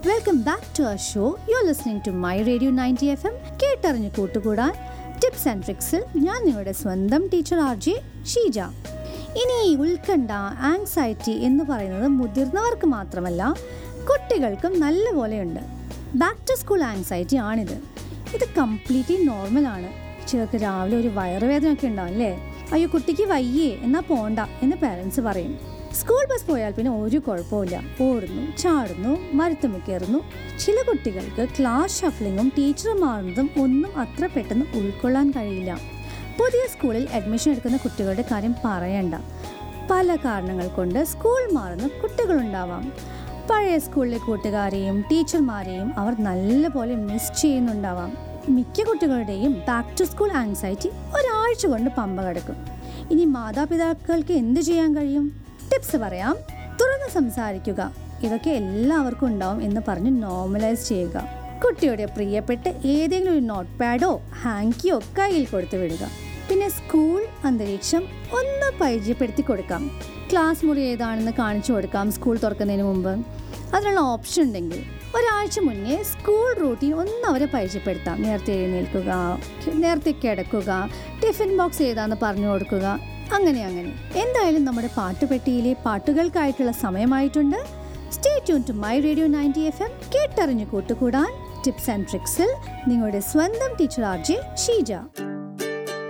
welcome back to our show you are listening to my radio ninety F M കേട്ടറിഞ്ഞ് കൂട്ടുകൂടാൻ tips and ട്രിക്സിൽ ഞാൻ നിങ്ങളുടെ സ്വന്തം teacher R J Sheeja ഇനി ഈ ഉത്കണ്ഠ ആങ്സൈറ്റി എന്ന് പറയുന്നത് മുതിർന്നവർക്ക് മാത്രമല്ല കുട്ടികൾക്കും നല്ലപോലെയുണ്ട് ബാക്ക് ടു സ്കൂൾ ആങ്സൈറ്റി ആണിത് ഇത് കംപ്ലീറ്റ്ലി നോർമലാണ് ചിലർക്ക് രാവിലെ ഒരു വയറുവേദനയൊക്കെ ഉണ്ടാവും അല്ലേ അയ്യോ കുട്ടിക്ക് വയ്യേ എന്നാ പോണ്ട എന്ന് പാരൻസ് പറയും സ്കൂൾ ബസ് പോയാൽ പിന്നെ ഒരു കുഴപ്പമില്ല ഓടുന്നു ചാടുന്നു മരത്തുമ്മ കയറുന്നു ചില കുട്ടികൾക്ക് ക്ലാസ് ഷഫ്ലിങ്ങും ടീച്ചർ മാറുന്നതും ഒന്നും അത്ര പെട്ടെന്ന് ഉൾക്കൊള്ളാൻ കഴിയില്ല പുതിയ സ്കൂളിൽ അഡ്മിഷൻ എടുക്കുന്ന കുട്ടികളുടെ കാര്യം പറയണ്ട പല കാരണങ്ങൾ കൊണ്ട് സ്കൂൾ മാറുന്ന കുട്ടികളുണ്ടാവാം പഴയ സ്കൂളിലെ കൂട്ടുകാരെയും ടീച്ചർമാരെയും അവർ നല്ലപോലെ മിസ് ചെയ്യുന്നുണ്ടാവാം മിക്ക കുട്ടികളുടെയും ബാക്ക് ടു സ്കൂൾ ആങ്സൈറ്റി ഒരാഴ്ച കൊണ്ട് പമ്പ കിടക്കും ഇനി മാതാപിതാക്കൾക്ക് എന്ത് ചെയ്യാൻ കഴിയും ടിപ്സ് പറയാം തുറന്ന് സംസാരിക്കുക ഇതൊക്കെ എല്ലാവർക്കും ഉണ്ടാവും എന്ന് പറഞ്ഞ് നോർമലൈസ് ചെയ്യുക കുട്ടിയുടെ പ്രിയപ്പെട്ട ഏതെങ്കിലും ഒരു നോട്ട് പാഡോ ഹാങ്കിയോ കയ്യിൽ കൊടുത്തു വിടുക പിന്നെ സ്കൂൾ അന്തരീക്ഷം ഒന്ന് പരിചയപ്പെടുത്തി കൊടുക്കാം ക്ലാസ് മുറി ഏതാണെന്ന് കാണിച്ചു കൊടുക്കാം സ്കൂൾ തുറക്കുന്നതിന് മുമ്പ് അതിനുള്ള ഓപ്ഷൻ ഉണ്ടെങ്കിൽ ഒരാഴ്ച മുന്നേ സ്കൂൾ റൂട്ടീൻ ഒന്ന് അവരെ പരിചയപ്പെടുത്താം നേരത്തെ എഴുന്നേൽക്കുക നേരത്തെ കിടക്കുക ടിഫിൻ ബോക്സ് ഏതാന്ന് പറഞ്ഞു കൊടുക്കുക അങ്ങനെ അങ്ങനെ എന്തായാലും നമ്മുടെ പാട്ടുപെട്ടിയിലെ പാട്ടുകൾക്കായിട്ടുള്ള സമയമായിട്ടുണ്ട് stay tune to my radio ninety F M കേട്ടറിഞ്ഞു കൂട്ടുകൂടാൻ ടിപ്സ് ആൻഡ് ട്രിക്സിൽ നിങ്ങളുടെ സ്വന്തം ടീച്ചർ ആർ ജെ ഷീജ